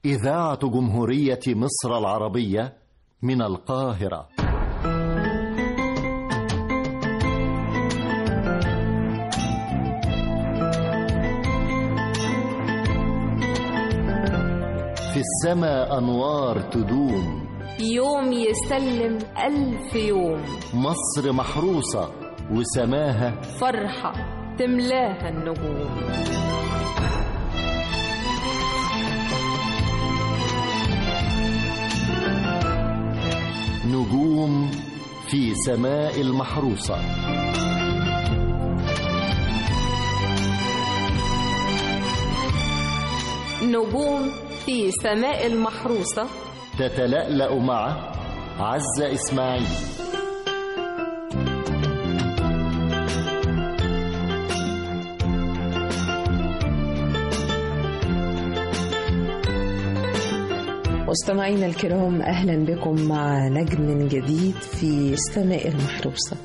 إذاعة جمهورية مصر العربية من القاهرة في السماء أنوار تدوم يوم يسلم ألف يوم مصر محروسة وسماها فرحة تملاها النجوم نجوم في سماء المحروسة نجوم في سماء المحروسة تتلألأ مع عزة إسماعيل مستمعينا الكرام اهلا بكم مع نجم جديد في السماء المحروسه.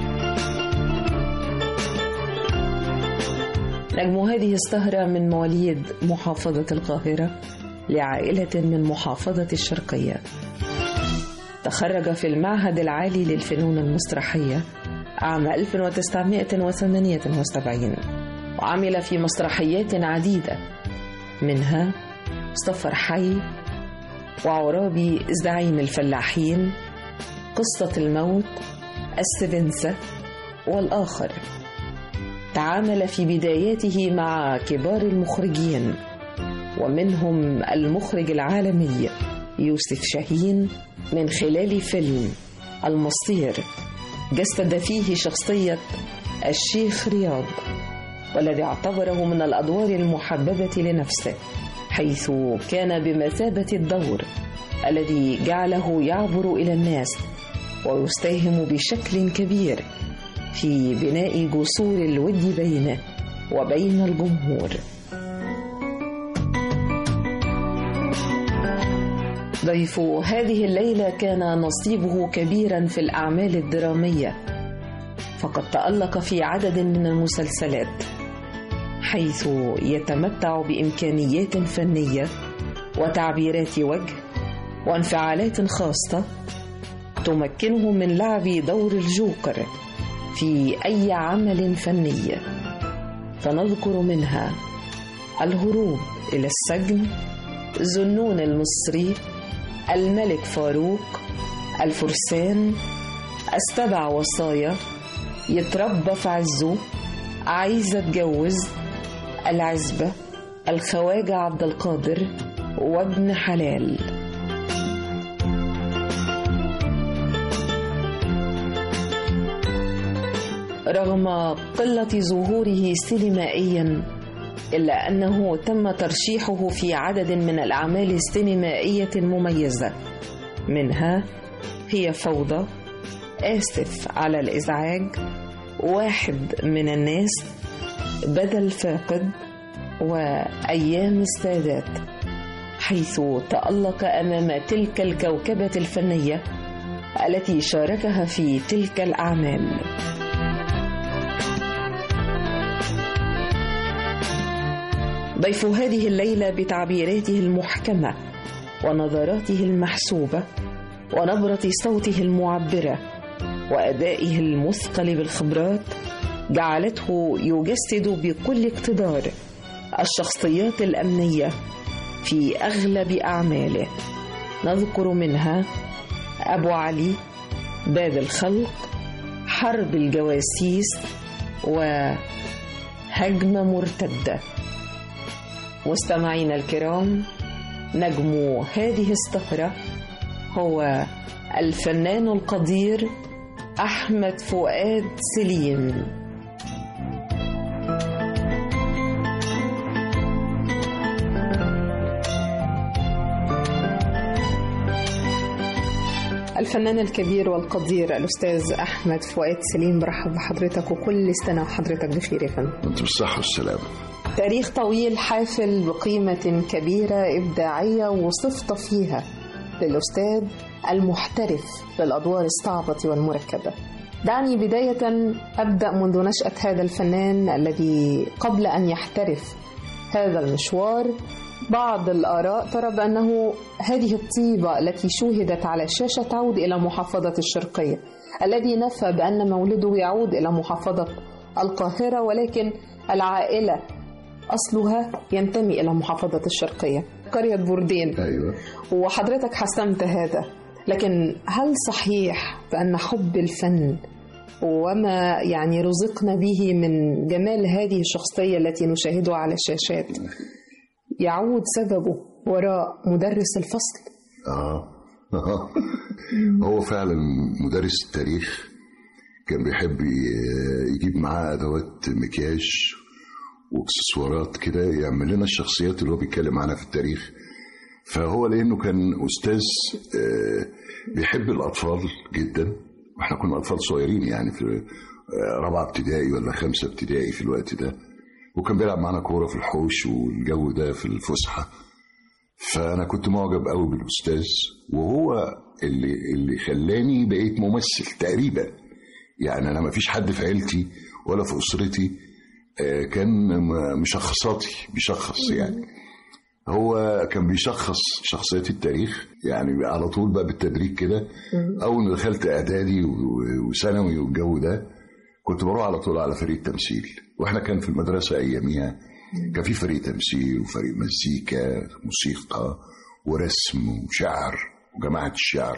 نجم هذه السهره من مواليد محافظه القاهره لعائله من محافظه الشرقيه. تخرج في المعهد العالي للفنون المسرحيه عام 1978 وعمل في مسرحيات عديده منها مصطفى حي وعرابي زعيم الفلاحين قصة الموت السفنسة والآخر تعامل في بداياته مع كبار المخرجين ومنهم المخرج العالمي يوسف شاهين من خلال فيلم المصير جسد فيه شخصية الشيخ رياض والذي اعتبره من الأدوار المحببة لنفسه حيث كان بمثابة الدور الذي جعله يعبر إلى الناس ويساهم بشكل كبير في بناء جسور الود بينه وبين الجمهور. ضيف هذه الليلة كان نصيبه كبيرا في الأعمال الدرامية فقد تألق في عدد من المسلسلات حيث يتمتع بامكانيات فنيه وتعبيرات وجه وانفعالات خاصه تمكنه من لعب دور الجوكر في اي عمل فني فنذكر منها الهروب الى السجن زنون المصري الملك فاروق الفرسان السبع وصايا يتربى في عزه عايزه اتجوز العزبة الخواجة عبد القادر وابن حلال رغم قلة ظهوره سينمائيا إلا أنه تم ترشيحه في عدد من الأعمال السينمائية المميزة منها هي فوضى آسف على الإزعاج واحد من الناس بدل فاقد وايام السادات حيث تالق امام تلك الكوكبه الفنيه التي شاركها في تلك الاعمال ضيف هذه الليله بتعبيراته المحكمه ونظراته المحسوبه ونبره صوته المعبره وادائه المثقل بالخبرات جعلته يجسد بكل اقتدار الشخصيات الامنيه في اغلب اعماله نذكر منها ابو علي باب الخلق حرب الجواسيس وهجمه مرتده مستمعينا الكرام نجم هذه السهره هو الفنان القدير احمد فؤاد سليم الفنان الكبير والقدير الأستاذ أحمد فؤاد سليم برحب بحضرتك وكل سنة وحضرتك بخير يا فندم انت بالصحة والسلامة تاريخ طويل حافل بقيمة كبيرة إبداعية وصفت فيها للأستاذ المحترف للأدوار الصعبة والمركبة دعني بداية أبدأ منذ نشأة هذا الفنان الذي قبل أن يحترف هذا المشوار بعض الآراء ترى بأنه هذه الطيبة التي شوهدت على الشاشة تعود إلى محافظة الشرقية الذي نفى بأن مولده يعود إلى محافظة القاهرة ولكن العائلة أصلها ينتمي إلى محافظة الشرقية قرية بوردين ايوه وحضرتك حسمت هذا لكن هل صحيح بأن حب الفن وما يعني رزقنا به من جمال هذه الشخصية التي نشاهدها على الشاشات يعود سببه وراء مدرس الفصل اه هو فعلا مدرس التاريخ كان بيحب ي- يجيب معاه ادوات مكياج واكسسوارات كده يعمل لنا الشخصيات اللي هو بيتكلم عنها في التاريخ فهو لانه كان استاذ آه، بيحب الاطفال جدا واحنا كنا اطفال صغيرين يعني في آه، رابعه ابتدائي ولا خمسه ابتدائي في الوقت ده وكان بيلعب معانا كوره في الحوش والجو ده في الفسحه فانا كنت معجب قوي بالاستاذ وهو اللي اللي خلاني بقيت ممثل تقريبا يعني انا ما فيش حد في عيلتي ولا في اسرتي آه، كان م- مشخصاتي بيشخص يعني هو كان بيشخص شخصيات التاريخ يعني على طول بقى بالتدريج كده اول ما دخلت اعدادي و- وثانوي والجو ده كنت بروح على طول على فريق تمثيل واحنا كان في المدرسه اياميها كان في فريق تمثيل وفريق مزيكا موسيقى ورسم وشعر وجماعه الشعر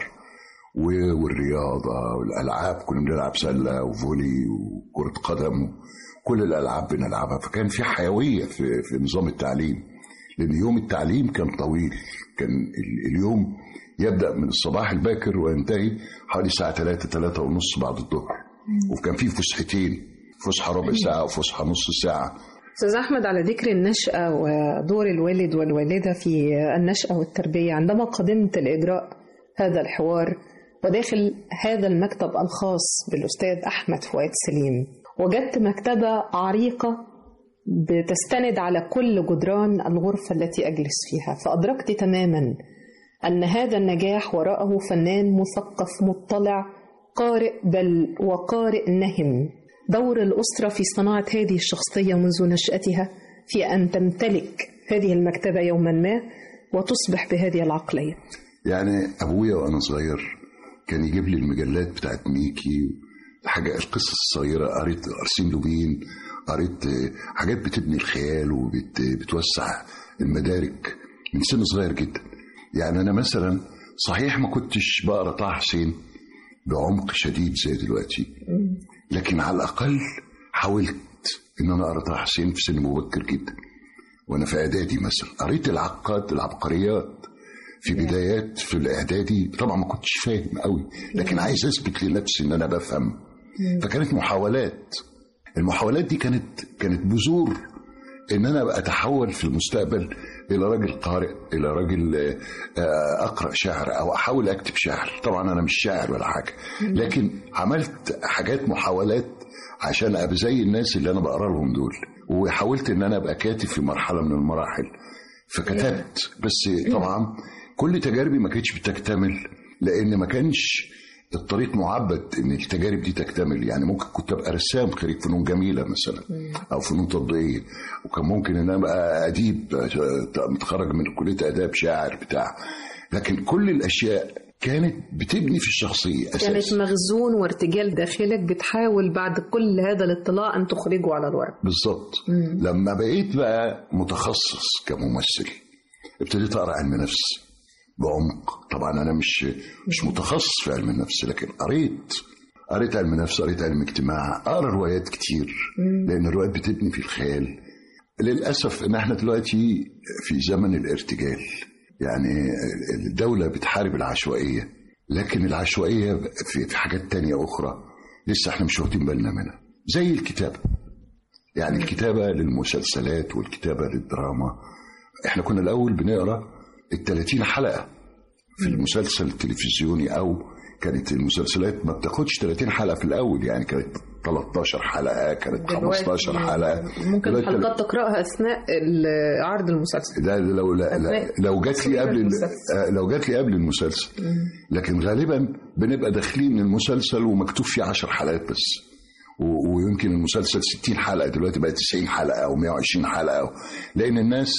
و- والرياضه والالعاب كنا بنلعب سله وفولي وكره قدم كل الالعاب بنلعبها فكان في حيويه في في نظام التعليم لان يوم التعليم كان طويل كان ال- اليوم يبدا من الصباح الباكر وينتهي حوالي الساعه 3 3 ونص بعد الظهر وكان في فسحتين فسحه ربع ساعه وفسحه نص ساعه أستاذ أحمد على ذكر النشأة ودور الوالد والوالدة في النشأة والتربية عندما قدمت لإجراء هذا الحوار وداخل هذا المكتب الخاص بالأستاذ أحمد فؤاد سليم وجدت مكتبة عريقة بتستند على كل جدران الغرفة التي أجلس فيها فأدركت تماما أن هذا النجاح وراءه فنان مثقف مطلع قارئ بل وقارئ نهم دور الأسرة في صناعة هذه الشخصية منذ نشأتها في أن تمتلك هذه المكتبة يوما ما وتصبح بهذه العقلية يعني ابويا وانا صغير كان يجيب لي المجلات بتاعت ميكي حاجه القصص الصغيره قريت ارسين لوبين قريت آه، حاجات بتبني الخيال وبتوسع المدارك من سن صغير جدا يعني انا مثلا صحيح ما كنتش بقرا طه حسين بعمق شديد زي دلوقتي لكن على الاقل حاولت ان انا اقرا طه حسين في سن مبكر جدا وانا في اعدادي مثلا قريت العقاد العبقريات في بدايات في الاعدادي طبعا ما كنتش فاهم قوي لكن عايز اثبت لنفسي ان انا بفهم فكانت محاولات المحاولات دي كانت كانت بذور ان انا ابقى اتحول في المستقبل الى راجل قارئ الى راجل آه، آه، اقرا شعر او احاول اكتب شعر طبعا انا مش شاعر ولا حاجه لكن عملت حاجات محاولات عشان ابقى زي الناس اللي انا بقرا لهم دول وحاولت ان انا ابقى كاتب في مرحله من المراحل فكتبت بس طبعا كل تجاربي ما كانتش بتكتمل لان ما كانش الطريق معبد ان التجارب دي تكتمل يعني ممكن كنت ابقى رسام خريج فنون جميله مثلا او فنون تطبيقيه وكان ممكن ان انا ابقى اديب آه، متخرج من كليه اداب شاعر بتاع لكن كل الاشياء كانت بتبني في الشخصيه كانت اساسا مخزون وارتجال داخلك بتحاول بعد كل هذا الاطلاع أن تخرجه على الورق بالظبط لما بقيت بقى متخصص كممثل ابتديت اقرا علم نفس بعمق طبعا انا مش مش متخصص في علم النفس لكن قريت قريت علم نفس قريت علم اجتماع اقرا روايات كتير لان الروايات بتبني في الخيال للاسف ان احنا دلوقتي في زمن الارتجال يعني الدوله بتحارب العشوائيه لكن العشوائيه في في حاجات تانية اخرى لسه احنا مش واخدين بالنا منها زي الكتابه يعني الكتابة للمسلسلات والكتابة للدراما احنا كنا الأول بنقرا ال 30 حلقة في المسلسل التلفزيوني أو كانت المسلسلات ما بتاخدش 30 حلقة في الأول يعني كانت 13 حلقة كانت 15 حلقة ممكن دلوقتي حلقات تقرأها أثناء ال- عرض المسلسل ده لو لا لا أثناء لو جات لي قبل ال- المسلسل. آه، لو جات لي قبل المسلسل لكن غالبا بنبقى داخلين المسلسل ومكتوب فيه 10 حلقات بس و- ويمكن المسلسل 60 حلقه دلوقتي بقى 90 حلقه او 120 حلقه أو لان الناس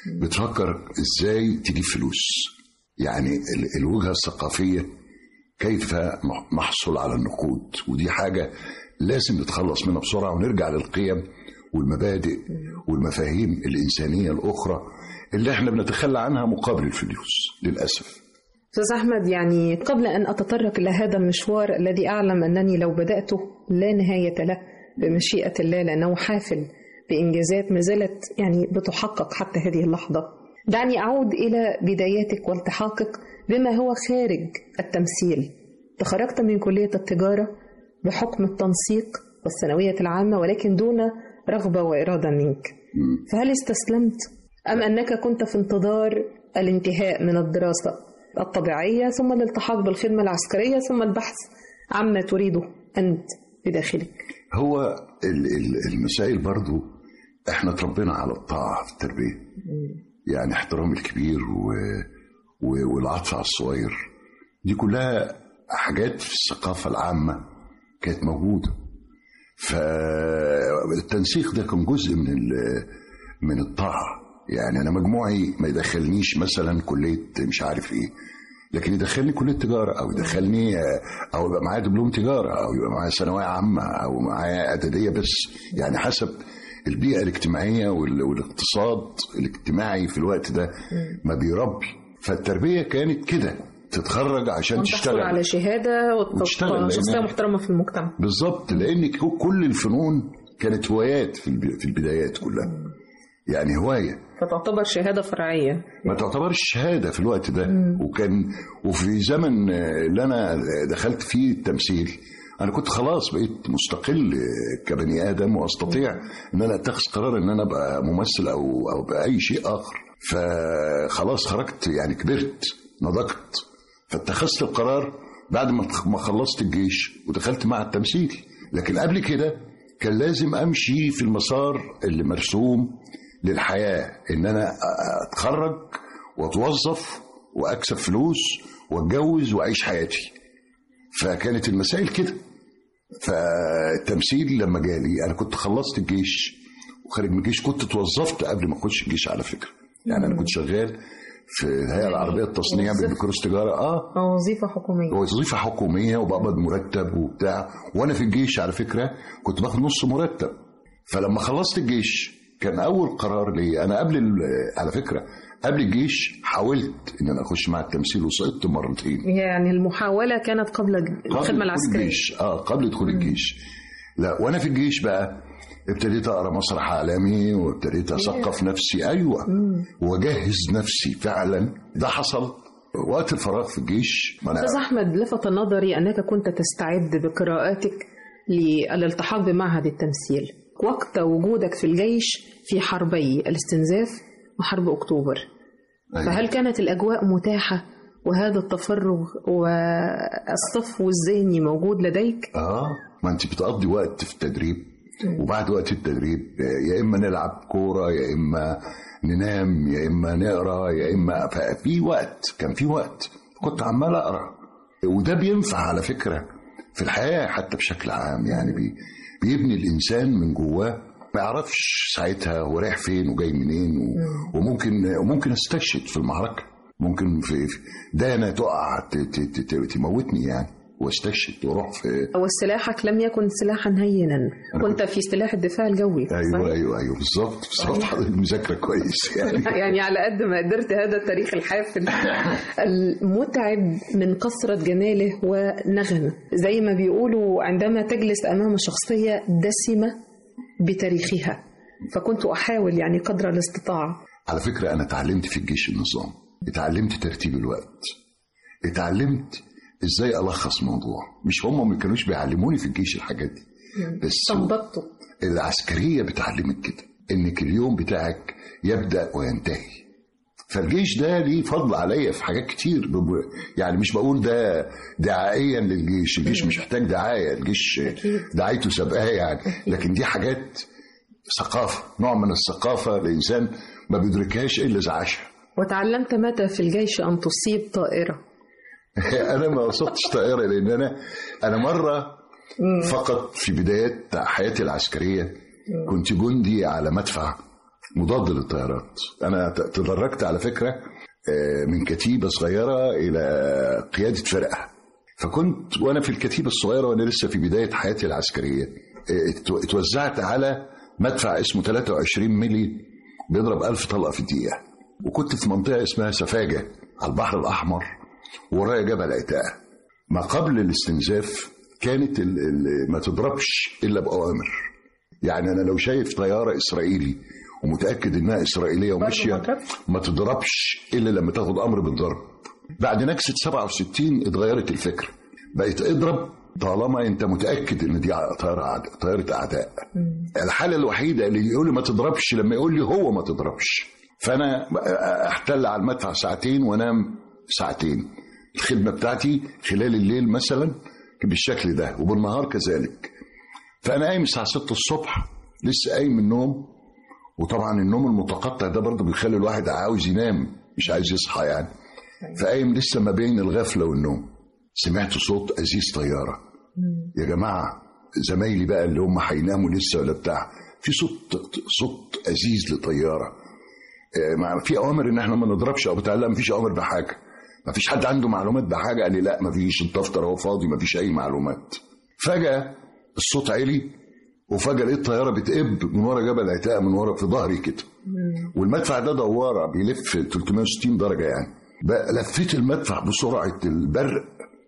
بتفكر ازاي تجيب فلوس يعني ال- الوجهه الثقافيه كيف نحصل على النقود ودي حاجه لازم نتخلص منها بسرعه ونرجع للقيم والمبادئ والمفاهيم الانسانيه الاخرى اللي احنا بنتخلى عنها مقابل الفلوس للاسف أستاذ أحمد يعني قبل أن أتطرق إلى هذا المشوار الذي أعلم أنني لو بدأته لا نهاية له بمشيئة الله لأنه حافل بإنجازات ما زالت يعني بتحقق حتى هذه اللحظة دعني أعود إلى بداياتك والتحاقك بما هو خارج التمثيل تخرجت من كلية التجارة بحكم التنسيق والثانوية العامة ولكن دون رغبة وإرادة منك فهل استسلمت أم أنك كنت في انتظار الانتهاء من الدراسة الطبيعية ثم الالتحاق بالخدمة العسكرية ثم البحث عما تريده أنت بداخلك هو ال- ال- المسائل برضو احنا اتربينا على الطاعة في التربية يعني احترام الكبير و... و... والعطف على الصغير دي كلها حاجات في الثقافة العامة كانت موجودة فالتنسيق ده كان جزء من ال... من الطاعة يعني أنا مجموعي ما يدخلنيش مثلا كلية مش عارف إيه لكن يدخلني كلية تجارة أو يدخلني أو يبقى معايا دبلوم تجارة أو يبقى معايا ثانوية عامة أو معايا إعدادية بس يعني حسب البيئة الاجتماعية وال- والاقتصاد الاجتماعي في الوقت ده ما بيربي فالتربية كانت كده تتخرج عشان وتحصل تشتغل على شهادة وتشتغل وتبقى لأن- شخصية محترمة في المجتمع بالظبط لان ك- كل الفنون كانت هوايات في الب- في البدايات كلها يعني هوايه فتعتبر شهادة فرعية ما تعتبرش شهاده في الوقت ده وكان وفي زمن آه، اللي انا دخلت فيه التمثيل انا كنت خلاص بقيت مستقل آه، كبني ادم واستطيع ان انا اتخذ قرار ان انا ابقى ممثل او او باي شيء اخر فخلاص خرجت يعني كبرت نضجت فاتخذت القرار بعد ما ما خلصت الجيش ودخلت مع التمثيل لكن قبل كده كان لازم امشي في المسار اللي مرسوم للحياه ان انا اتخرج واتوظف واكسب فلوس واتجوز واعيش حياتي فكانت المسائل كده فالتمثيل لما جالي انا كنت خلصت الجيش وخارج من الجيش كنت اتوظفت قبل ما اخش الجيش على فكره يعني انا كنت شغال في الهيئه العربيه للتصنيع موظف. بالبكالوريوس تجاره اه وظيفة حكومية وظيفه حكوميه وبقبض مرتب وبتاع وانا في الجيش على فكره كنت باخد نص مرتب فلما خلصت الجيش كان اول قرار لي انا قبل ال- على فكره قبل الجيش حاولت ان انا اخش مع التمثيل وسقطت مرتين يعني المحاولة كانت قبل قبل الخدمة دخول العسكرية الجيش اه قبل دخول الجيش لا وانا في الجيش بقى ابتديت اقرا مسرح عالمي وابتديت اثقف نفسي ايوه واجهز نفسي فعلا ده حصل وقت الفراغ في الجيش ما انا أستاذ أحمد لفت نظري أنك كنت تستعد بقراءاتك للالتحاق بمعهد التمثيل وقت وجودك في الجيش في حربي الاستنزاف وحرب أكتوبر أيوة. فهل كانت الأجواء متاحة وهذا التفرغ والصفو الذهني موجود لديك؟ اه ما انت بتقضي وقت في التدريب وبعد وقت التدريب آه، يا اما نلعب كوره يا اما ننام يا اما نقرا يا اما ففي وقت كان في وقت كنت عمال اقرا وده بينفع على فكره في الحياه حتى بشكل عام يعني بي بيبني الانسان من جواه ما يعرفش ساعتها هو رايح فين وجاي منين و... وممكن وممكن استشهد في المعركه ممكن في في- دانه تقع ت- ت- ت- تموتني يعني واستشهد واروح في أو سلاحك لم يكن سلاحا هينا كنت في سلاح الدفاع الجوي ايوه صحيح؟ ايوه ايوه بالظبط بالظبط حضرتك مذاكره كويس يعني يعني على قد ما قدرت هذا التاريخ الحافل المتعب من كثرة جماله ونغمه زي ما بيقولوا عندما تجلس أمام شخصية دسمة بتاريخها فكنت أحاول يعني قدر الاستطاعة على فكره انا اتعلمت في الجيش النظام اتعلمت ترتيب الوقت اتعلمت ازاي الخص موضوع مش هم ما كانوش بيعلموني في الجيش الحاجات دي بس استنبطته العسكريه بتعلمك كده انك اليوم بتاعك يبدا وينتهي فالجيش ده ليه فضل عليا في حاجات كتير بب- يعني مش بقول ده دعائيا للجيش الجيش مش محتاج دعايه الجيش دعايته سابقاه يعني لكن دي حاجات ثقافه نوع من الثقافه الانسان ما بيدركهاش الا اذا عاشها وتعلمت متى في الجيش أن تصيب طائرة انا ما وصلتش طائره لان انا انا مره فقط في بدايات حياتي العسكريه كنت جندي على مدفع مضاد للطيارات انا ت- تدرجت على فكره آه، من كتيبه صغيره الى قياده فرقه فكنت وانا في الكتيبه الصغيره وانا لسه في بدايه حياتي العسكريه آه، اتو- اتوزعت على مدفع اسمه 23 ملي بيضرب 1000 طلقه في الدقيقه وكنت في منطقه اسمها سفاجه على البحر الاحمر ورايا جبل عتاقه ما قبل الاستنزاف كانت ال ال ما تضربش الا باوامر يعني انا لو شايف طياره اسرائيلي ومتاكد انها اسرائيليه وماشيه ما تضربش الا لما تاخد امر بالضرب بعد نكسه 67 اتغيرت الفكره بقت اضرب طالما انت متاكد ان دي طياره عد- طياره اعداء الحاله الوحيده اللي يقول لي ما تضربش لما يقول لي هو ما تضربش فانا احتل على المدفع ساعتين وانام ساعتين الخدمه بتاعتي خلال الليل مثلا بالشكل ده وبالنهار كذلك فانا قايم الساعه 6 الصبح لسه قايم من النوم وطبعا النوم المتقطع ده برضه بيخلي الواحد عاوز ينام مش عايز يصحى يعني فقايم لسه ما بين الغفله والنوم سمعت صوت ازيز طياره يا جماعه زمايلي بقى اللي هم هيناموا لسه ولا بتاع في صوت صوت ازيز لطياره آه، ما في اوامر ان احنا ما نضربش او بتاع لا مفيش اوامر بحاجه ما فيش حد عنده معلومات بحاجه قال لي لا ما فيش الدفتر اهو فاضي ما فيش اي معلومات فجاه الصوت عالي وفجاه لقيت طياره بتقب من ورا جبل عتاقه من ورا في ظهري كده والمدفع ده دواره بيلف 360 درجه يعني بقى لفيت المدفع بسرعه البرق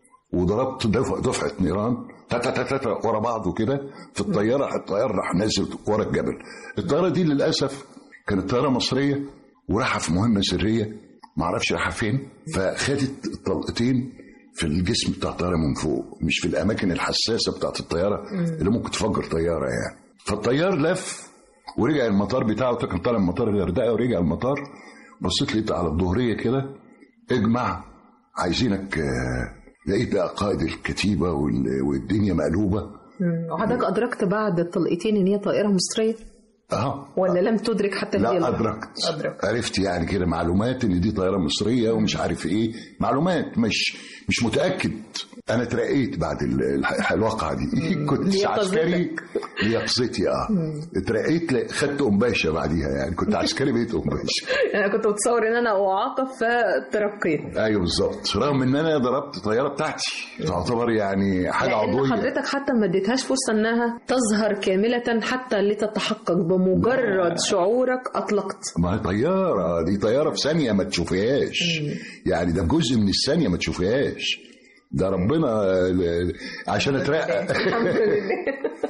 وضربت دفع دفعه نيران تا تا تا تا تا ورا بعض كده في الطياره الطيار راح نازل ورا الجبل الطياره دي للاسف كانت طياره مصريه وراحه في مهمه سريه ما اعرفش رايحه فين فخدت الطلقتين في الجسم بتاع الطياره من فوق مش في الاماكن الحساسه بتاعت الطياره اللي ممكن تفجر طياره يعني فالطيار لف ورجع المطار بتاعه ده كان طالع من مطار الغردقه ورجع المطار بصيت لقيت على الظهريه كده اجمع عايزينك آه، لقيت بقى قائد الكتيبه وال- والدنيا مقلوبه وحضرتك أدركت بعد الطلقتين إن هي طائرة مصرية اه ولا لم تدرك حتى هذه لا اللحظة؟ أدركت أدركت. عرفت يعني كده معلومات ان دي طياره مصريه ومش عارف ايه معلومات مش مش متاكد انا اترقيت بعد ال- الح- الواقعه دي كنت ليقظتك. عسكري ليقظتي اه اترقيت ل- خدت ام باشا بعديها يعني كنت عسكري بقيت ام باشا أنا كنت متصور إن أنا أعاقب فترقيت ايوه بالظبط رغم ان انا ضربت الطياره بتاعتي تعتبر يعني حاجه لأن عضويه حضرتك حتى ما اديتهاش فرصة إنها تظهر كاملة حتى لتتحقق بمجرد شعورك أطلقت ما هي طيارة دي طيارة في ثانية ما تشوفيهاش يعني ده جزء من الثانية ما تشوفيهاش ده ربنا ل- عشان اترقى الحمد لله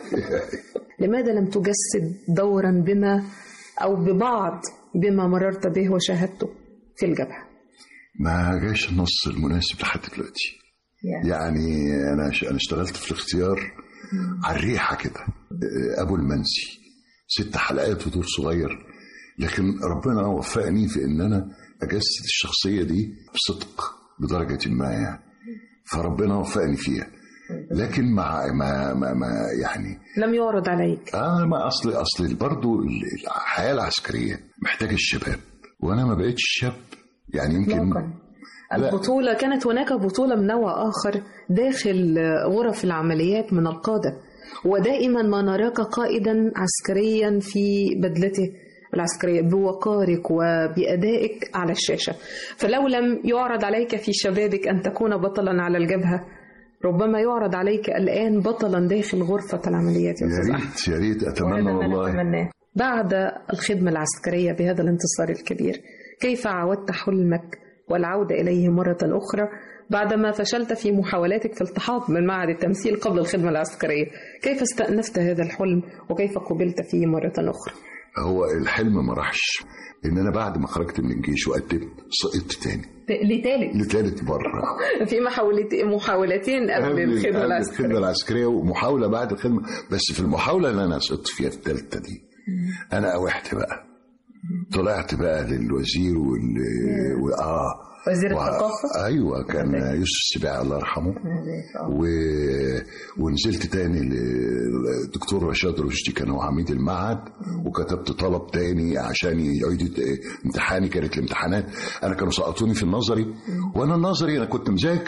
لماذا لم تجسد دورا بما أو ببعض بما مررت به وشاهدته في الجبهة ما جاش النص المناسب لحد دلوقتي يعني انا ش- انا اشتغلت في الاختيار على الريحه كده ابو المنسي ست حلقات ودور صغير لكن ربنا وفقني في ان انا اجسد الشخصيه دي بصدق بدرجه ما يعني فربنا وفقني فيها لكن مع ما ما, ما يعني لم يعرض عليك اه ما اصل اصل برضه الحياه العسكريه محتاجه الشباب وانا ما بقتش شاب يعني يمكن إطلاقاً. البطولة كانت هناك بطولة من نوع آخر داخل غرف العمليات من القادة ودائما ما نراك قائدا عسكريا في بدلته العسكرية بوقارك وبأدائك على الشاشة فلو لم يعرض عليك في شبابك أن تكون بطلا على الجبهة ربما يعرض عليك الآن بطلا داخل غرفة العمليات يا يا أستاذ أحمد. ريت يا ريت اتمنى وهذا ما والله نتمناه. بعد الخدمة العسكرية بهذا الانتصار الكبير كيف عودت حلمك والعودة إليه مرة أخرى بعدما فشلت في محاولاتك في التحاق من معهد التمثيل قبل الخدمة العسكرية كيف استأنفت هذا الحلم وكيف قبلت فيه مرة أخرى هو الحلم ما راحش ان انا بعد ما خرجت من الجيش وقدمت سقطت تاني لتالت لتالت مره في محاولت محاولتين قبل الخدمة قبل العسكرية الخدمه العسكريه ومحاوله بعد الخدمه بس في المحاوله اللي انا سقطت فيها الثالثه دي انا اوحت بقى طلعت بقى للوزير وال و... اه وزير و- الثقافة ايوه كان يوسف السباعي الله يرحمه و... ونزلت تاني للدكتور رشاد رشدي كان هو عميد المعهد وكتبت طلب تاني عشان يعيد امتحاني كانت الامتحانات انا كانوا سقطوني في النظري وانا النظري انا كنت مذاكر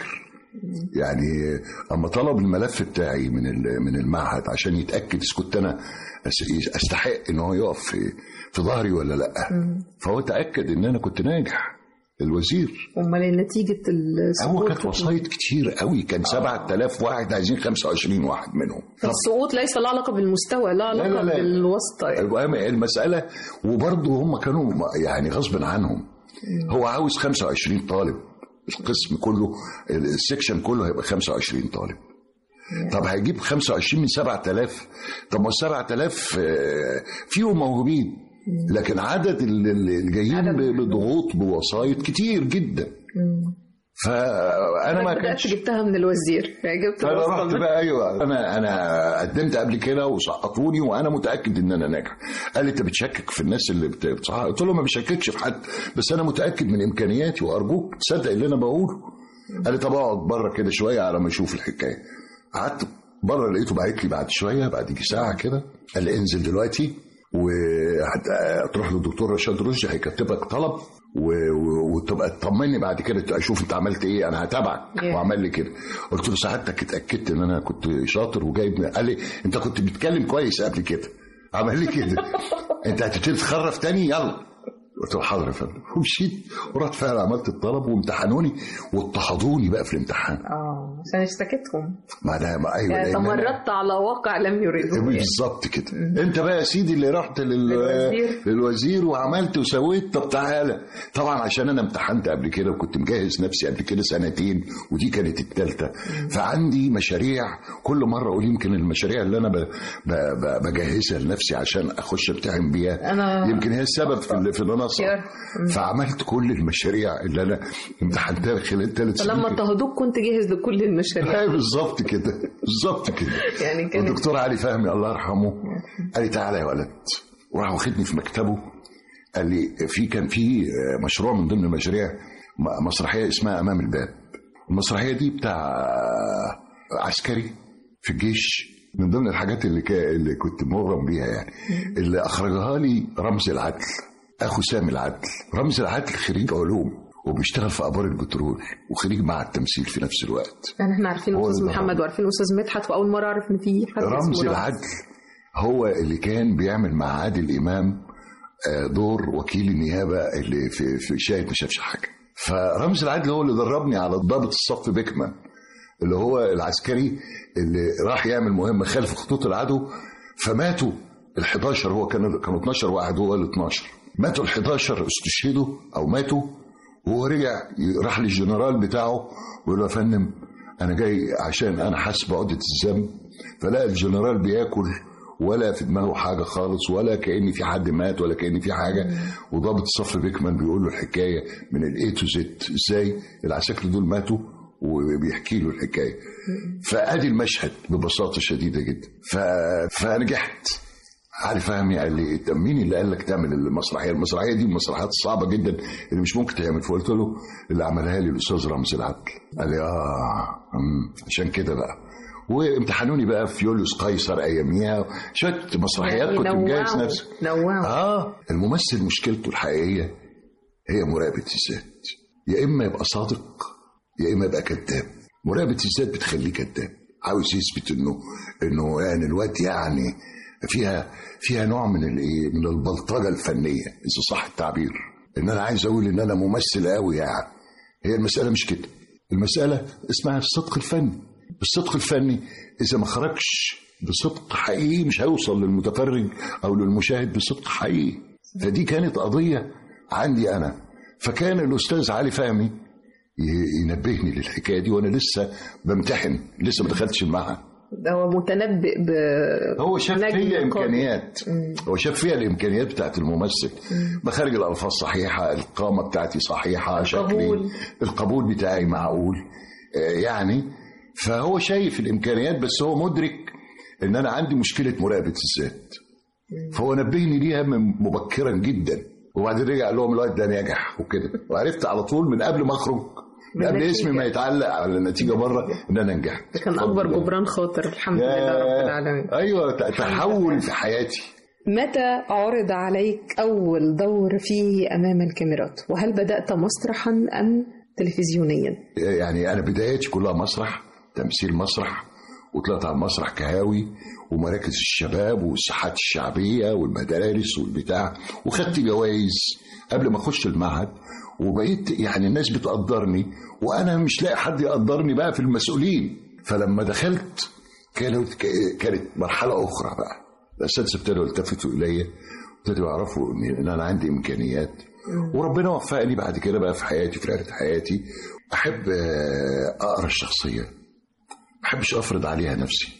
يعني اما طلب الملف بتاعي من ال- من المعهد عشان يتاكد اذا كنت انا أس- استحق ان هو يقف في في ظهري ولا لا فهو تاكد ان انا كنت ناجح الوزير امال نتيجه هو السقوط كانت وسايط كتير قوي كان 7000 واحد عايزين 25 واحد منهم السقوط ليس له علاقه بالمستوى لا علاقه لا، لا. بالواسطه يعني. المهم المسألة وبرضه هم كانوا يعني غصب عنهم هو عاوز 25 طالب القسم كله السكشن كله هيبقى 25 طالب طب هيجيب 25 من 7000 طب ما ال 7000 آه، فيهم موهوبين لكن عدد ال- ال- الجايين عدد ب- بضغوط بوسايط كتير جدا فانا ما بدات كانش جبتها من الوزير يعني جبت انا الواسطة رحت من- بقى ايوه انا انا قدمت قبل كده وسقطوني وانا متاكد ان انا ناجح قال لي انت بتشكك في الناس اللي بت- بتصحح قلت له ما بشككش في حد بس انا متاكد من امكانياتي وارجوك تصدق اللي انا بقوله قال لي طب اقعد بره كده شويه على ما اشوف الحكايه قعدت بره لقيته بعت لي بعد شويه بعد يجي ساعه كده قال لي انزل دلوقتي وهتروح للدكتور رشاد رشدي هيكتبك طلب و- و- وتبقى تطمني بعد كده اشوف انت عملت ايه انا هتابعك Yeah. وعمل لي كده قلت له سعادتك اتاكدت ان انا كنت شاطر وجايب قال لي انت كنت بتتكلم كويس قبل كده عمل لي كده انت هتبتدي تخرف تاني يلا قلت له حاضر يا فندم ومشيت ورحت فعلا عملت الطلب وامتحنوني واضطهدوني بقى في الامتحان اه عشان اشتكيتهم ما ده ما ايوه يعني لأن أنا- تمردت على واقع لم يريدوه يعني. بالظبط كده انت بقى يا سيدي اللي رحت لل... للوزير. للوزير وعملت وسويت طب تعالى طبعا عشان انا امتحنت قبل كده وكنت مجهز نفسي قبل كده سنتين ودي كانت الثالثه فعندي مشاريع كل مره اقول يمكن المشاريع اللي انا ب... ب... ب... بجهزها لنفسي عشان اخش امتحن بيها أنا يمكن هي السبب في اللي في اللي انا أسقط. اختيار. فعملت كل المشاريع اللي انا امتحنتها خلال ثلاث سنين فلما اضطهدوك كنت جاهز لكل المشاريع ايوه بالظبط كده بالظبط كده يعني كانت والدكتور علي فهمي الله يرحمه قال لي تعالى يا ولد وراح واخدني في مكتبه قال لي في كان في مشروع من ضمن المشاريع م- مسرحيه اسمها امام الباب المسرحيه دي بتاع عسكري في الجيش من ضمن الحاجات اللي كا اللي كنت مغرم بيها يعني اللي اخرجها لي رمز العدل اخو سامي العدل رمز العدل خريج علوم وبيشتغل في ابار البترول وخريج مع التمثيل في نفس الوقت يعني احنا عارفين هو استاذ اللي محمد وعارفين استاذ مدحت واول مره اعرف ان في حد رمز اسمه العدل هو اللي كان بيعمل مع عادل امام آه، دور وكيل النيابه اللي في في شاهد ما شافش حاجه فرمز العدل هو اللي دربني على ضابط الصف بيكمان اللي هو العسكري اللي راح يعمل مهمه خلف خطوط العدو فماتوا ال 11 هو كان كانوا 12 واحد هو ال 12 ماتوا ال 11 استشهدوا او ماتوا وهو رجع راح للجنرال بتاعه ويقول له يا فندم انا جاي عشان انا حاسس بعقده الذنب فلقى الجنرال بياكل ولا في دماغه حاجه خالص ولا كان في حد مات ولا كان في حاجه وضابط الصف بيكمان بيقول له الحكايه من الاي تو زد ازاي العساكر دول ماتوا وبيحكي له الحكايه فادي المشهد ببساطه شديده جدا ف... فنجحت علي فهمي قال لي طب مين اللي قال لك تعمل المسرحيه؟ المسرحيه دي من المسرحيات الصعبه جدا اللي مش ممكن تعمل فقلت له اللي عملها لي الاستاذ رمزي العدل قال لي اه أمم، عشان كده بقى وامتحنوني بقى في يوليوس قيصر اياميها شويه مسرحيات يعني كنت مجهز نوعوا- نفسي نوعوا اه الممثل مشكلته الحقيقيه هي مراقبه الذات يا اما يبقى صادق يا اما يبقى كذاب مراقبه الذات بتخليه كذاب عاوز يثبت انه انه يعني الوقت يعني فيها فيها نوع من الايه من البلطجه الفنيه اذا صح التعبير ان انا عايز اقول ان انا ممثل قوي يعني هي المساله مش كده المساله اسمها الصدق الفني الصدق الفني اذا ما خرجش بصدق حقيقي مش هيوصل للمتفرج او للمشاهد بصدق حقيقي فدي كانت قضيه عندي انا فكان الاستاذ علي فهمي ي- ينبهني للحكايه دي وانا لسه بمتحن لسه ما دخلتش المعهد ده هو متنبئ ب هو شاف نجم فيا قادم. امكانيات هو شاف فيها الامكانيات بتاعت الممثل مخارج الالفاظ صحيحه القامه بتاعتي صحيحه شكلي القبول. القبول بتاعي معقول آه، يعني فهو شايف الامكانيات بس هو مدرك ان انا عندي مشكله مراقبه الذات فهو نبهني ليها من مبكرا جدا وبعدين رجع قال لهم الواد ده ناجح وكده وعرفت على طول من قبل ما اخرج من قبل بالنتيجة. اسمي ما يتعلق على النتيجه بره ان انا نجحت ده كان الحمد اكبر لله. جبران خاطر الحمد لله رب العالمين ايوه ت- تحول في حياتي متى عرض عليك أول دور فيه أمام الكاميرات وهل بدأت مسرحا أم تلفزيونيا يعني انا بداياتي كلها مسرح تمثيل مسرح وطلعت على المسرح كهاوي ومراكز الشباب والساحات الشعبيه والمدارس والبتاع وخدت جوائز قبل ما اخش المعهد وبقيت يعني الناس بتقدرني وانا مش لاقي حد يقدرني بقى في المسؤولين فلما دخلت كانت كانت مرحله اخرى بقى الاساتذه ابتدوا يلتفتوا الي ابتدوا يعرفوا ان إن انا عندي امكانيات وربنا وفقني بعد كده بقى في حياتي في رحله حياتي احب آه، اقرا الشخصيه ما احبش افرض عليها نفسي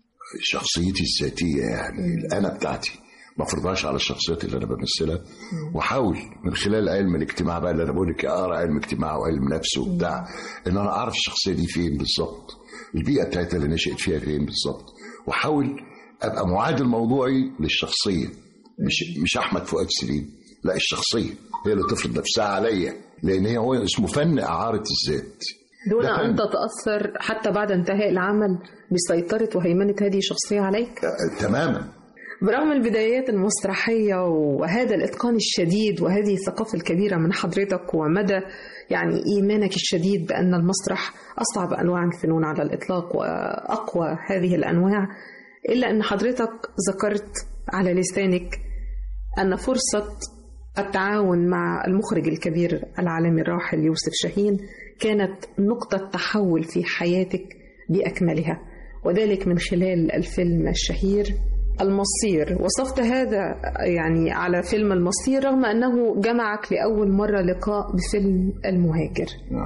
شخصيتي الذاتيه يعني الانا بتاعتي ما افرضهاش على الشخصيات اللي انا بمثلها واحاول من خلال علم الاجتماع بقى اللي انا بقول لك اقرا علم اجتماع وعلم نفس وبتاع ان انا اعرف الشخصيه دي فين بالظبط البيئه بتاعتها اللي نشأت فيها فين بالظبط واحاول ابقى معادل موضوعي للشخصيه مش مش احمد فؤاد سليم لا الشخصيه هي اللي تفرض نفسها عليا لان هي هو اسمه فن اعاره الذات دون ده أن فن. تتأثر حتى بعد انتهاء العمل بسيطرة وهيمنة هذه الشخصية عليك آه، تماما برغم البدايات المسرحية وهذا الإتقان الشديد وهذه الثقافة الكبيرة من حضرتك ومدى يعني إيمانك الشديد بأن المسرح أصعب أنواع الفنون على الإطلاق وأقوى هذه الأنواع إلا أن حضرتك ذكرت على لسانك أن فرصة التعاون مع المخرج الكبير العالمي الراحل يوسف شاهين كانت نقطة تحول في حياتك بأكملها وذلك من خلال الفيلم الشهير المصير وصفت هذا يعني على فيلم المصير رغم أنه جمعك لأول مرة لقاء بفيلم المهاجر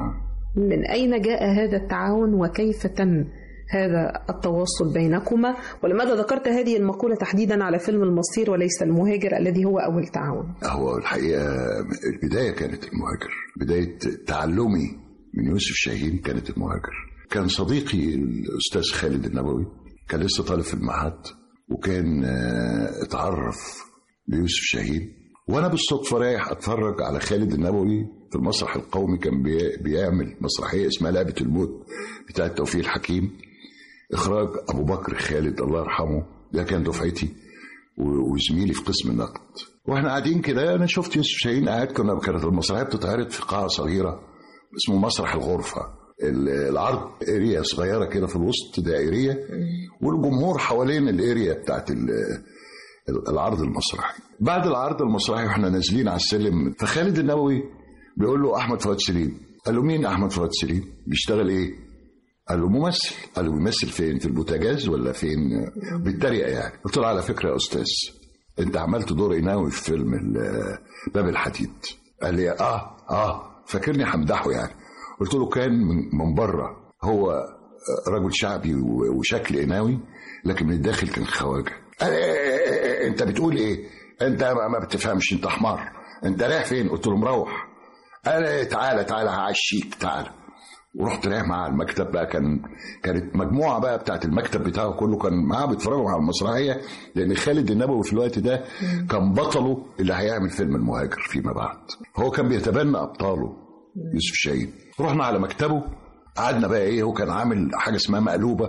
من أين جاء هذا التعاون وكيف تم هذا التواصل بينكما ولماذا ذكرت هذه المقولة تحديدا على فيلم المصير وليس المهاجر الذي هو أول تعاون هو الحقيقة البداية كانت المهاجر بداية تعلمي من يوسف شاهين كانت المهاجر كان صديقي الأستاذ خالد النبوي كان لسه طالب في المعهد وكان آه، اتعرف بيوسف شاهين وانا بالصدفه رايح اتفرج على خالد النبوي في المسرح القومي كان بي- بيعمل مسرحيه اسمها لعبه الموت بتاعه توفيق الحكيم اخراج ابو بكر خالد الله يرحمه ده كان دفعتي و- وزميلي في قسم النقد واحنا قاعدين كده انا شفت يوسف شاهين قاعد كنا كانت المسرحيه بتتعرض في قاعه صغيره اسمه مسرح الغرفه ال- العرض اريا صغيره كده في الوسط دائريه والجمهور حوالين الاريا بتاعت ال- العرض المسرحي بعد العرض المسرحي واحنا نازلين على السلم فخالد النبوي بيقول له احمد فؤاد سليم قال له مين احمد فؤاد سليم بيشتغل ايه قال له ممثل قال له بيمثل فين في البوتاجاز ولا فين بالتريقه يعني قلت له على فكره يا استاذ انت عملت دور قناوي في فيلم ال- باب الحديد قال لي اه اه فاكرني همدحه يعني قلت له كان من, من بره هو رجل شعبي و- وشكل قناوي لكن من الداخل كان خواجه قال إيه إيه إيه إيه انت بتقول ايه انت ما ما بتفهمش انت حمار انت رايح فين قلت له مروح قال إيه تعالى تعالى هعشيك تعالى ورحت رايح معاه المكتب بقى كان كانت مجموعه بقى بتاعت المكتب بتاعه كله كان معاه بيتفرجوا على المسرحيه لان خالد النبوي في الوقت ده كان بطله اللي هيعمل فيلم المهاجر فيما بعد هو كان بيتبنى ابطاله يوسف شاهين رحنا على مكتبه قعدنا بقى ايه هو كان عامل حاجه اسمها مقلوبه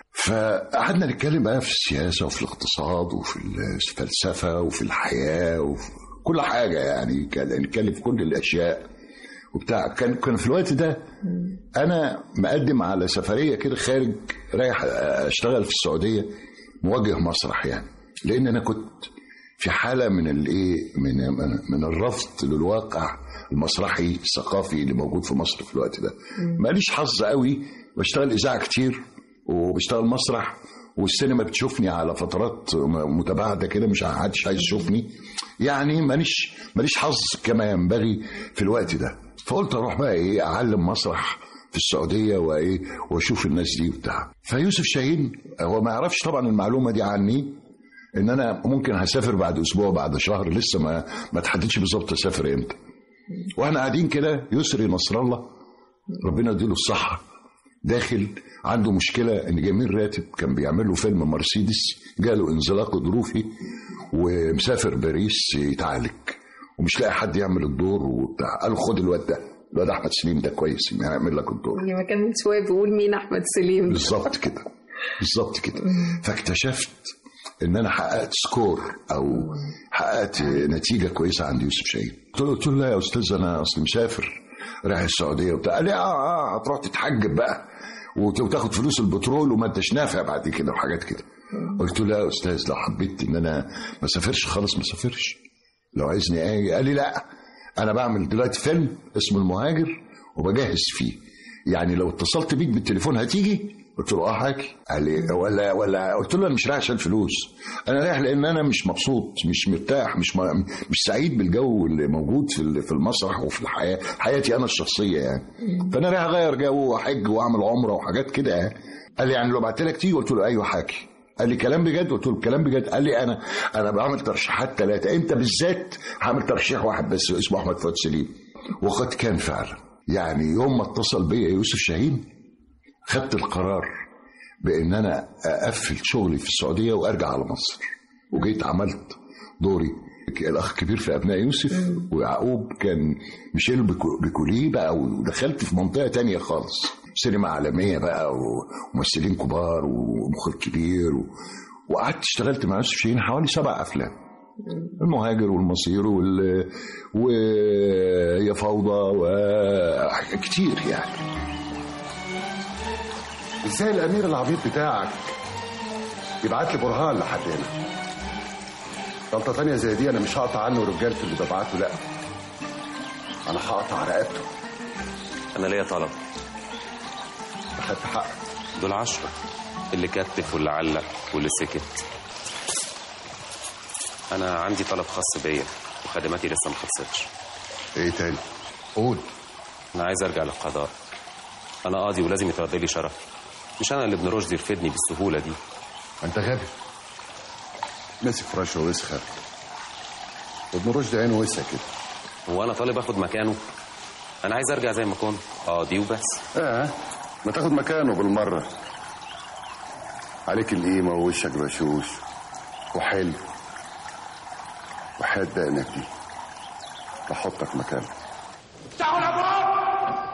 فقعدنا نتكلم بقى في السياسه وفي الاقتصاد وفي الفلسفه وفي الحياه وفي كل حاجه يعني كان نتكلم في كل الاشياء وبتاع كان كان في الوقت ده انا مقدم على سفريه كده خارج رايح اشتغل في السعوديه موجه مسرح يعني لان انا كنت في حاله من الايه من من الرفض للواقع المسرحي الثقافي اللي موجود في مصر في الوقت ده ماليش حظ قوي بشتغل اذاعه كتير وبشتغل مسرح والسينما بتشوفني على فترات متباعده كده مش حدش عايز يشوفني يعني ماليش ماليش حظ كما ينبغي في الوقت ده فقلت اروح بقى ايه اعلم مسرح في السعوديه وايه واشوف الناس دي وبتاع فيوسف شاهين هو ما يعرفش طبعا المعلومه دي عني ان انا ممكن هسافر بعد اسبوع بعد شهر لسه ما ما تحددش بالظبط اسافر امتى واحنا قاعدين كده يسري نصر الله ربنا يديله الصحه داخل عنده مشكله ان جميل راتب كان بيعمل له فيلم مرسيدس جاله انزلاق ظروفي ومسافر باريس يتعالج ومش لاقي حد يعمل الدور وبتاع قال له خد الواد ده الواد احمد سليم ده كويس يعمل لك الدور يعني ما كان من شويه بيقول مين احمد سليم بالظبط كده بالظبط كده فاكتشفت ان انا حققت سكور او حققت نتيجه كويسه عند يوسف شاهين قلت له قلت له لا يا استاذ انا اصلي مسافر رايح السعوديه وبتاع قال لي اه اه هتروح تتحجب بقى وت- وتاخد فلوس البترول وما انتش نافع بعد كده وحاجات كده قلت له لا يا استاذ لو حبيت ان انا ما اسافرش خالص ما اسافرش لو عايزني ايه قال لي لا انا بعمل دلوقتي فيلم اسمه المهاجر وبجهز فيه يعني لو اتصلت بيك بالتليفون هتيجي قلت له اه حاجي قال لي ولا ولا قلت له انا مش رايح عشان فلوس انا رايح لان انا مش مبسوط مش مرتاح مش م- مش سعيد بالجو اللي موجود في ال- في المسرح وفي الحياه حياتي انا الشخصيه يعني فانا رايح اغير جو واحج واعمل عمره وحاجات كده يعني قال لي يعني لو بعت لك تيجي قلت له ايوه حاجي قال لي كلام بجد قلت له كلام بجد قال لي انا انا بعمل ترشيحات ثلاثه انت بالذات هعمل ترشيح واحد بس اسمه احمد فؤاد سليم وقد كان فعلا يعني يوم ما اتصل بيا يوسف شاهين خدت القرار بان انا اقفل شغلي في السعوديه وارجع على مصر وجيت عملت دوري الاخ الكبير في ابناء يوسف ويعقوب كان ميشيل بيكو- بيكوليه بقى ودخلت في منطقه تانية خالص سينما عالميه بقى وممثلين كبار ومخرج كبير و... وقعدت اشتغلت مع يوسف شاهين حوالي سبع افلام المهاجر والمصير وال وهي فوضى وكتير يعني ازاي الامير العبيط بتاعك يبعت لي برهان لحد هنا غلطة تانية زي دي انا مش هقطع عنه رجالته اللي ببعته لا انا هقطع رقبته انا ليا طلب اخدت حقك دول عشرة اللي كتف واللي علق واللي سكت انا عندي طلب خاص بيا وخدماتي لسه ما خلصتش ايه تاني قول انا عايز ارجع للقضاء انا قاضي ولازم يترد لي شرفي مش انا اللي ابن رشدي يرفدني بالسهوله دي انت غبي مسك فراشه وسخه ابن رشد عينه وسخه كده هو انا طالب اخد مكانه انا عايز ارجع زي ما كنت قاضي وبس اه ما تاخد مكانه بالمره عليك القيمه ووشك بشوش وحلو وحياة دقنك دي بحطك مكانه افتحوا الابواب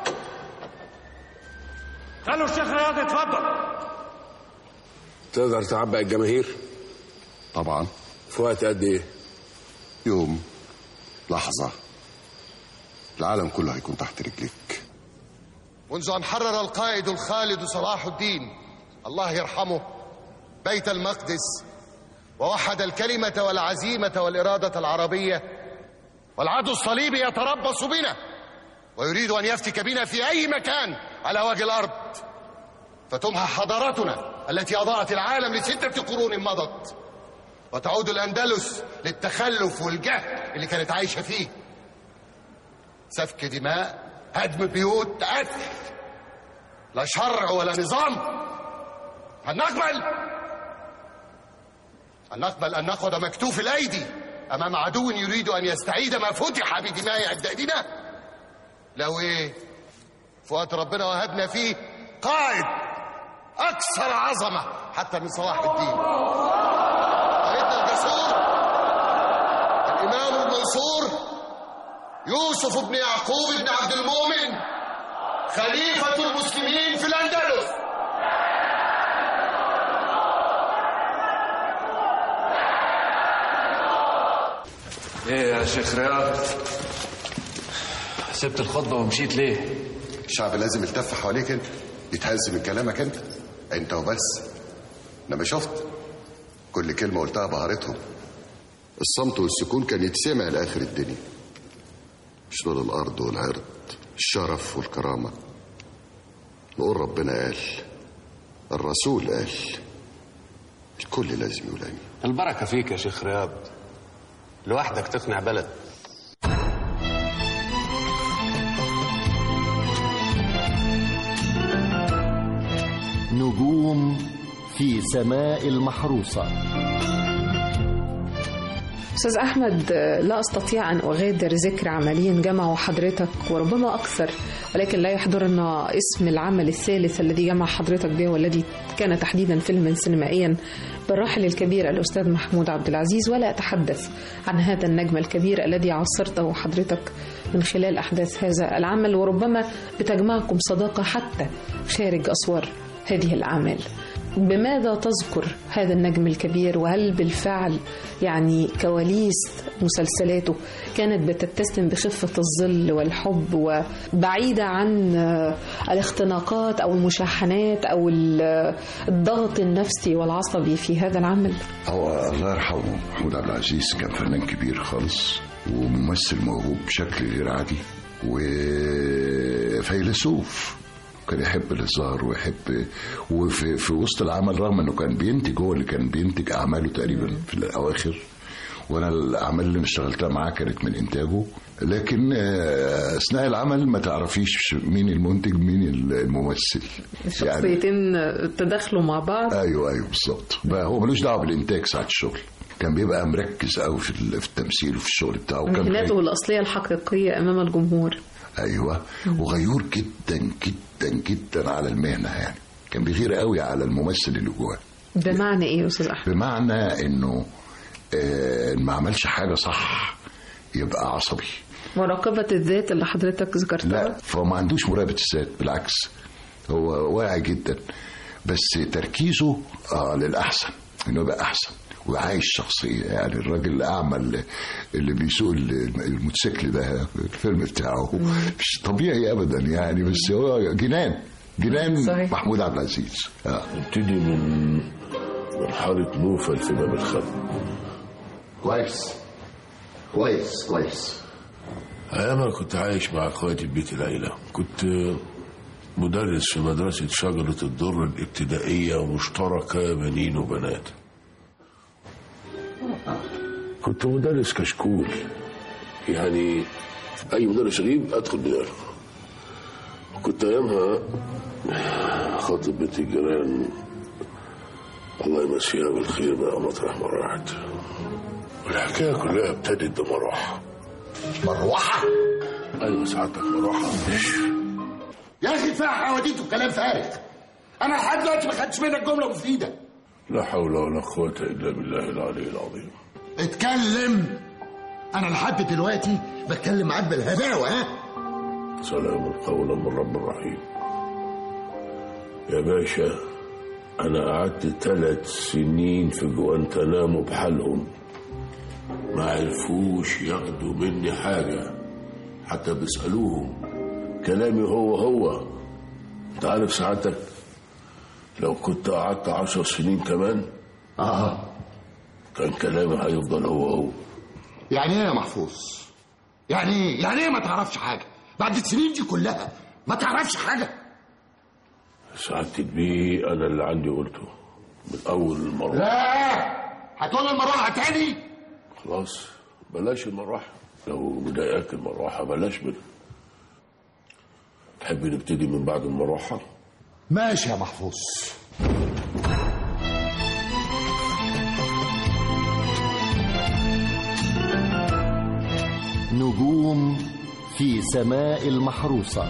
خلوا الشيخ رياض يتفضل تقدر تعبق الجماهير طبعا في وقت قد ايه يوم لحظة العالم كله هيكون تحت رجليك منذ أن حرر القائد الخالد صلاح الدين الله يرحمه بيت المقدس ووحد الكلمة والعزيمة والإرادة العربية والعدو الصليبي يتربص بنا ويريد أن يفتك بنا في أي مكان على وجه الأرض فتمحى حضارتنا التي أضاءت العالم لستة قرون مضت وتعود الأندلس للتخلف والجهل اللي كانت عايشة فيه سفك دماء هدم بيوت قتل لا شرع ولا نظام هل نقبل هل نقبل أن نقعد مكتوف الأيدي أمام عدو يريد أن يستعيد ما فتح بدماء أجدادنا لو إيه فؤاد ربنا وهبنا فيه قائد أكثر عظمة حتى من صلاح الدين قائدنا الجسور الإمام المنصور يوسف بن يعقوب بن عبد المؤمن خليفة المسلمين في الأندلس ايه يا شيخ رياض سبت الخطبه ومشيت ليه الشعب لازم يلتف حواليك انت يتهز من كلامك انت انت وبس لما شفت كل كلمة قلتها بهارتهم الصمت والسكون كان يتسمع لآخر الدنيا مش دول الأرض والعرض الشرف والكرامة نقول ربنا قال الرسول قال الكل لازم يقول آمين البركه فيك يا شيخ رياض لوحدك تقنع بلد نجوم في سماء المحروسة أستاذ أحمد لا أستطيع أن أغادر ذكر عملين جمعوا حضرتك وربما أكثر ولكن لا يحضرنا اسم العمل الثالث الذي جمع حضرتك به والذي كان تحديدا فيلما سينمائيا بالراحل الكبير الأستاذ محمود عبد العزيز ولا أتحدث عن هذا النجم الكبير الذي عصرته حضرتك من خلال أحداث هذا العمل وربما بتجمعكم صداقة حتى خارج أسوار هذه الأعمال بماذا تذكر هذا النجم الكبير وهل بالفعل يعني كواليس مسلسلاته كانت بتتسم بخفة الظل والحب وبعيدة عن آه، الاختناقات أو المشاحنات أو ال- الضغط النفسي والعصبي في هذا العمل هو الله يرحمه محمود عبد العزيز كان فنان كبير خالص وممثل موهوب بشكل غير عادي وفيلسوف كان يحب الهزار ويحب وفي في وسط العمل رغم انه كان بينتج هو اللي كان بينتج اعماله تقريبا في الاواخر وانا الاعمال اللي اشتغلتها معاه كانت من انتاجه لكن آه، اثناء العمل ما تعرفيش مين المنتج مين الممثل شخصيتين تداخلوا مع بعض ايوه ايوه بالظبط بقى هو ملوش دعوه بالانتاج ساعه الشغل كان بيبقى مركز قوي في ال- في التمثيل وفي الشغل بتاعه وكان مهنته الأصلية الحقيقية أمام الجمهور ايوه وغيور جدا جدا جدا على المهنه يعني كان بيغير قوي على الممثل اللي جواه بمعنى إيه يا أستاذ أحمد؟ بمعنى انه آه ما عملش حاجه صح يبقى عصبي مراقبة الذات اللي حضرتك ذكرتها لا فهو ما عندوش مراقبه الذات بالعكس هو واعي جدا بس تركيزه آه للاحسن انه يبقى احسن وعايش شخصيه يعني الراجل الاعمى اللي, اللي بيسوق ال- الموتوسيكل ده الفيلم بتاعه مش طبيعي ابدا يعني بس هو جنان جنان صحيح. محمود عبد العزيز آه. نبتدي من مرحلة نوفل في باب الخلق كويس كويس كويس أيامها كنت عايش مع أخواتي في بيت العيلة كنت مدرس في مدرسة شجرة الدر الابتدائية مشتركة بنين وبنات كنت مدرس كشكول يعني أي مدرس غيب أدخل بداله كنت أيامها خاطب بنت الجيران الله يمسيها بالخير بقى مطرح ما راحت والحكاية كلها ابتدت بمروحة مروحة؟ أيوة سعادتك مروحة يا اخي فيها حواديت وكلام فارغ انا لحد دلوقتي ما خدتش منك جمله مفيده لا حول ولا قوة إلا بالله العلي العظيم اتكلم انا لحد دلوقتي بتكلم معاك بالهداوه ها سلام قولا من رب رحيم يا باشا أنا قعدت ثلاث سنين في جوانتنامو بحالهم ما عرفوش ياخدوا مني حاجة حتى بيسألوهم كلامي هو هو انت عارف سعادتك لو كنت قعدت عشر سنين كمان اه كان كلامي هيفضل هو هو يعني ايه يا محفوظ يعني ايه يعني ايه ما تعرفش حاجه بعد السنين دي كلها ما تعرفش حاجه سعادتك بيه أنا اللي عندي قلته من أول مرة لا هتقول المروحه تاني خلاص بلاش المروحة لو مضايقاك المروحة بلاش منها تحب نبتدي من بعد المروحة ماشي يا محفوظ نجوم في سماء المحروسة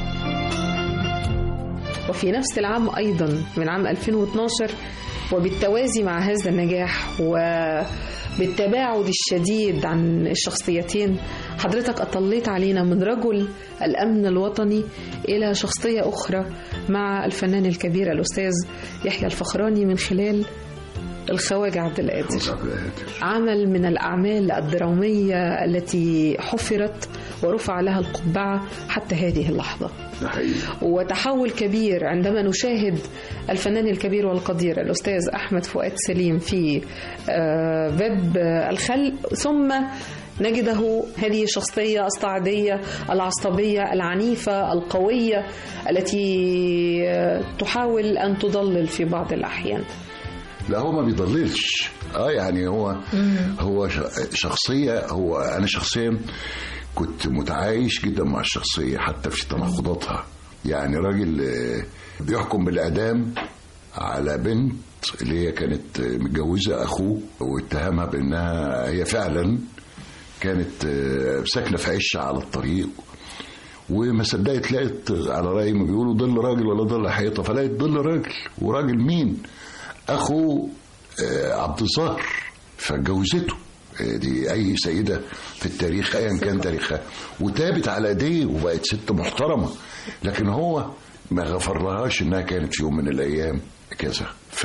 وفي نفس العام أيضا من عام 2012 وبالتوازي مع هذا النجاح وبالتباعد الشديد عن الشخصيتين حضرتك أطليت علينا من رجل الأمن الوطني إلى شخصية أخرى مع الفنان الكبير الأستاذ يحيى الفخراني من خلال الخواجة عبد القادر عمل من الأعمال الدرامية التي حفرت ورفع لها القبعة حتى هذه اللحظة ده حقيقي وتحول كبير عندما نشاهد الفنان الكبير والقدير الأستاذ أحمد فؤاد سليم في آه، باب آه، الخلق ثم نجده هذه الشخصية الصعيدية العصبية العنيفة القوية التي آه، تحاول أن تضلل في بعض الأحيان لا هو ما بيضللش اه يعني هو هو ش- شخصيه هو انا شخصيا كنت متعايش جدا مع الشخصيه حتى في تناقضاتها يعني راجل آه، بيحكم بالاعدام على بنت اللي هي كانت آه، متجوزه اخوه واتهمها بانها هي فعلا كانت آه، ساكنه في عشه على الطريق وما صدقت لقيت على رأي ما بيقولوا ظل راجل ولا ظل حيطه فلقيت ظل راجل وراجل مين؟ اخو آه، عبد الظاهر فاتجوزته آه، دي اي سيده في التاريخ ايا كان تاريخها وتابت على ايديه وبقت ست محترمه لكن هو ما غفرلهاش انها كانت في يوم من الايام كذا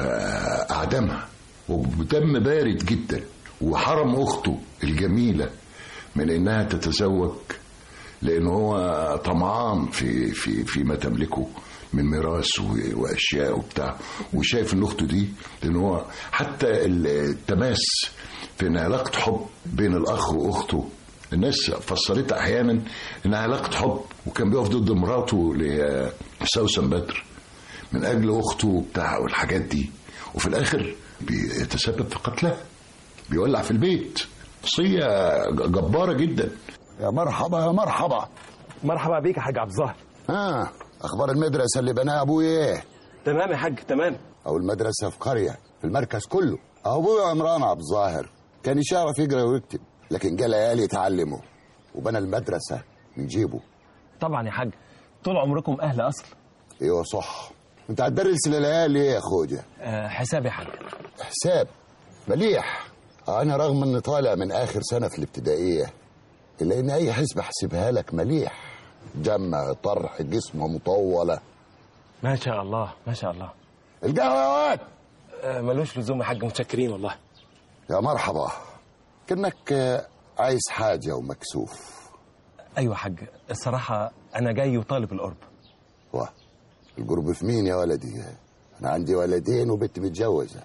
فاعدمها وبدم بارد جدا وحرم اخته الجميله من انها تتزوج لان هو طمعان في في فيما تملكه من ميراث و- واشياء وبتاع وشايف ان اخته دي لان هو حتى التماس في ان علاقه حب بين الاخ واخته الناس فسرتها احيانا انها علاقه حب وكان بيقف ضد مراته لسوسن بدر من اجل اخته وبتاع والحاجات دي وفي الاخر بيتسبب في قتلها بيولع في البيت قصيه جباره جدا يا مرحبا يا مرحبا مرحبا بيك يا حاج عبد الظاهر ها اخبار المدرسه اللي بناها ابويا ايه تمام يا حاج تمام او المدرسه في قريه في المركز كله ابويا عمران عبد الظاهر كان يعرف يقرا ويكتب لكن جه العيال يتعلموا وبنى المدرسه من جيبه طبعا يا حاج طول عمركم اهل اصل ايوه صح انت هتدرس للعيال ايه يا خوجه أه حساب يا حاج حساب مليح انا رغم اني طالع من اخر سنه في الابتدائيه الا ان اي حسبه احسبها لك مليح جمع طرح جسمه مطوله ما شاء الله ما شاء الله القهوه يا واد أه ملوش لزوم يا حاج متشكرين والله يا مرحبا كأنك آه، عايز حاجة ومكسوف ايوه يا حاج الصراحه انا جاي وطالب القرب واه القرب في مين يا ولدي أنا عندي ولدين وبنت متجوزة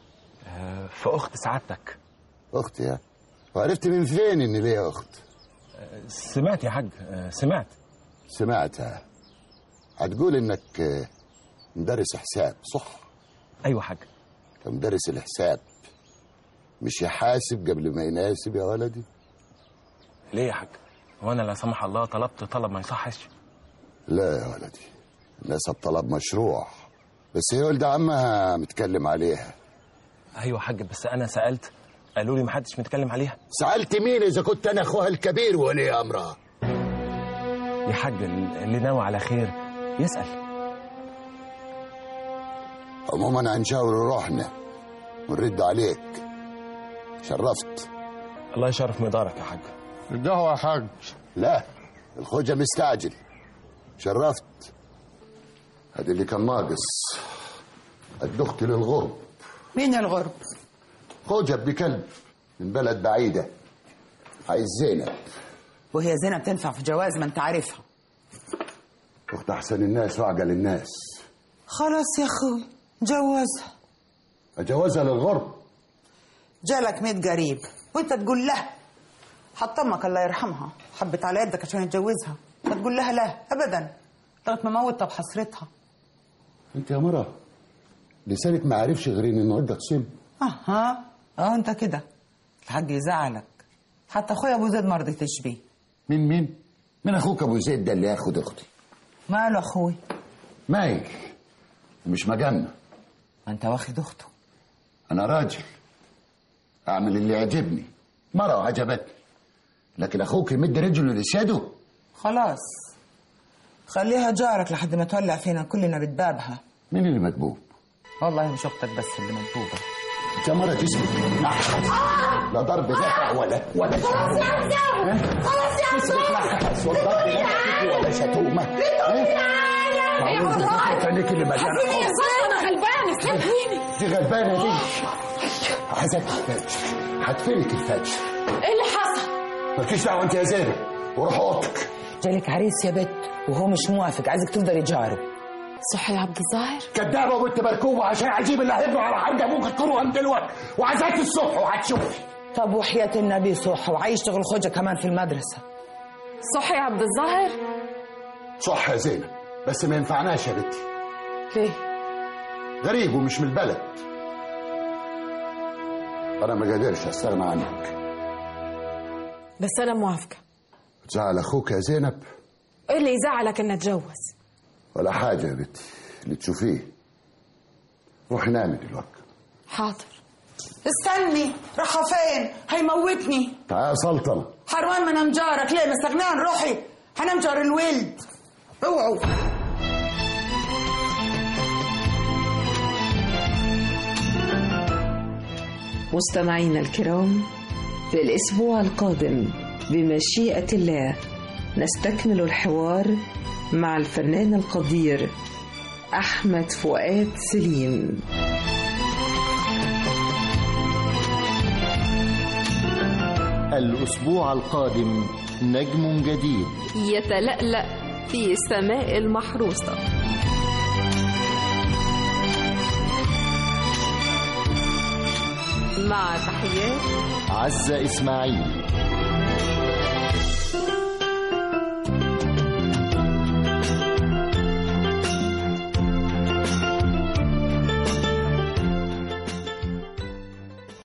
أه في اخت سعادتك أختي ها وعرفت من فين إن ليا أخت أه سمعت يا حاج أه سمعت سمعتها هتقول إنك آه، مدرس حساب صح ايوه يا حاج مدرس الحساب مش يحاسب قبل ما يناسب يا ولدي ليه يا حاج هو انا لا سمح الله طلبت طلب ما يصحش لا يا ولدي نسب طلب مشروع بس هي ولد عمها متكلم عليها ايوه يا حاج بس انا سالت قالوا لي محدش متكلم عليها سألت مين إذا كنت أنا أخوها الكبير ولي أمرها يا حاج اللي ناوي على خير يسال عموما هنشاور روحنا ونرد عليك شرفت الله يشرف مدارك يا حاج القهوة يا حاج لا الخوجة مستعجل شرفت هذا اللي كان ناقص الدخت للغرب مين الغرب؟ خوجة ابن كلب من بلد بعيدة عايز زينب وهي زينب تنفع في جواز ما انت عارفها اخت احسن الناس واعقل الناس خلاص يا اخوي جوزها اجوزها للغرب جالك ميت قريب وانت تقول له حتى امك الله يرحمها حبت على يدك عشان يتجوزها فتقول لها لا ابدا لغايه ما موتها بحسرتها انت يا مرة لسانك ما عارفش غير ان عندك سم اها اه انت كده الحاج يزعلك حتى اخويا ابو زيد ما رضيتش بيه مين مين مين اخوك ابو زيد ده اللي ياخد اختي ماله اخوي مايل مش مجنة ما انت واخد اخته انا راجل اعمل اللي يعجبني مرة عجبتني لكن اخوك يمد رجله لسياده خلاص خليها جارك لحد ما تولع فينا كلنا بتبابها مين اللي مكبوب والله مش اختك بس اللي مكبوبه انت مرة جسمك نحس لا ضرب نفع ولا ولا خلاص يا عم خلاص يا عم جسمك نحس والضرب نفع ولا شتومة عينيك اللي مليانة انا غلبانه سيبني دي غلبانة دي عايزك الفجر هتفلك الفجر ايه اللي حصل؟ مالكيش دعوة انت يا زينب وروح اوضتك جالك عريس يا بت وهو مش موافق عايزك تفضلي جاره صح يا عبد الظاهر كدابة وانت مركوبة عشان عجيب اللي هيبنوا على حد ابوك تكونوا دلوقتي وعايزاك الصبح وهتشوفي طب وحياة النبي صح وعايشتغل خوجة كمان في المدرسة صح يا عبد الظاهر صح يا زينب بس ما ينفعناش يا بنتي ليه؟ غريب ومش من البلد انا ما قادرش استغنى عنك بس انا موافقه تزعل اخوك يا زينب ايه اللي يزعلك ان اتجوز؟ ولا حاجة يا بنتي اللي تشوفيه روحي نامي دلوقتي حاضر استني راحة فين هيموتني تعال سلطنة حرمان من امجارك ليه مستغنيان روحي هنمجر الولد اوعوا مستمعينا الكرام في الأسبوع القادم بمشيئة الله نستكمل الحوار مع الفنان القدير أحمد فؤاد سليم الأسبوع القادم نجم جديد يتلألأ في السماء المحروسة مع تحيات عزة إسماعيل